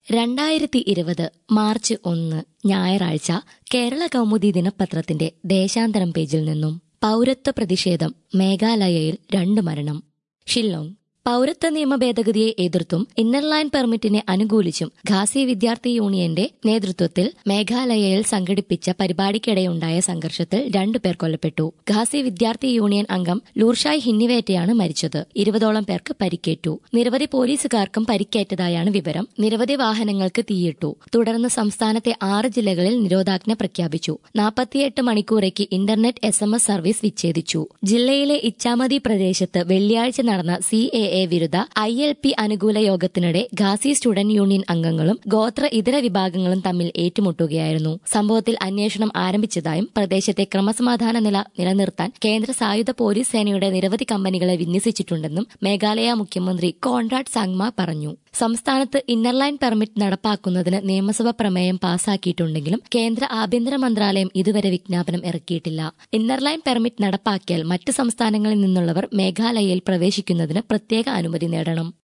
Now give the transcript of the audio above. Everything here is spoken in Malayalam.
രണ്ടായിരത്തി ഇരുപത് മാർച്ച് ഒന്ന് ഞായറാഴ്ച കേരള കൗമുദി ദിനപത്രത്തിന്റെ ദേശാന്തരം പേജിൽ നിന്നും പൗരത്വ പ്രതിഷേധം മേഘാലയയിൽ രണ്ട് മരണം ഷില്ലോങ് പൗരത്വ നിയമ ഭേദഗതിയെ എതിർത്തും ഇന്നർ ലൈൻ പെർമിറ്റിനെ അനുകൂലിച്ചും ഖാസി വിദ്യാർത്ഥി യൂണിയന്റെ നേതൃത്വത്തിൽ മേഘാലയയിൽ സംഘടിപ്പിച്ച പരിപാടിക്കിടെയുണ്ടായ സംഘർഷത്തിൽ രണ്ടുപേർ കൊല്ലപ്പെട്ടു ഖാസി വിദ്യാർത്ഥി യൂണിയൻ അംഗം ലൂർഷായ് ഹിന്നിവേറ്റയാണ് മരിച്ചത് ഇരുപതോളം പേർക്ക് പരിക്കേറ്റു നിരവധി പോലീസുകാർക്കും പരിക്കേറ്റതായാണ് വിവരം നിരവധി വാഹനങ്ങൾക്ക് തീയിട്ടു തുടർന്ന് സംസ്ഥാനത്തെ ആറ് ജില്ലകളിൽ നിരോധാജ്ഞ പ്രഖ്യാപിച്ചു നാൽപ്പത്തിയെട്ട് മണിക്കൂറേക്ക് internet S M S service വിച്ഛേദിച്ചു ജില്ലയിലെ ഇച്ചാമതി പ്രദേശത്ത് വെള്ളിയാഴ്ച നടന്ന സി എ എ വിരുദ്ധ ഐ എൽ പി അനുകൂല യോഗത്തിനിടെ ഖാസി സ്റ്റുഡന്റ് യൂണിയൻ അംഗങ്ങളും ഗോത്ര ഇതര വിഭാഗങ്ങളും തമ്മിൽ ഏറ്റുമുട്ടുകയായിരുന്നു സംഭവത്തിൽ അന്വേഷണം ആരംഭിച്ചതായും പ്രദേശത്തെ ക്രമസമാധാന നില നിലനിർത്താൻ കേന്ദ്ര സായുധ പോലീസ് സേനയുടെ നിരവധി കമ്പനികളെ വിന്യസിച്ചിട്ടുണ്ടെന്നും മേഘാലയ മുഖ്യമന്ത്രി കോൺറാഡ് സാങ്മ പറഞ്ഞു സംസ്ഥാനത്ത് ഇന്നർ ലൈൻ പെർമിറ്റ് നടപ്പാക്കുന്നതിന് നിയമസഭ പ്രമേയം പാസാക്കിയിട്ടുണ്ടെങ്കിലും കേന്ദ്ര ആഭ്യന്തര മന്ത്രാലയം ഇതുവരെ വിജ്ഞാപനം ഇറക്കിയിട്ടില്ല ഇന്നർ ലൈൻ പെർമിറ്റ് നടപ്പാക്കിയാൽ മറ്റ് സംസ്ഥാനങ്ങളിൽ നിന്നുള്ളവർ മേഘാലയയിൽ പ്രവേശിക്കുന്നതിന് പ്രത്യേക അനുമതി നേടണം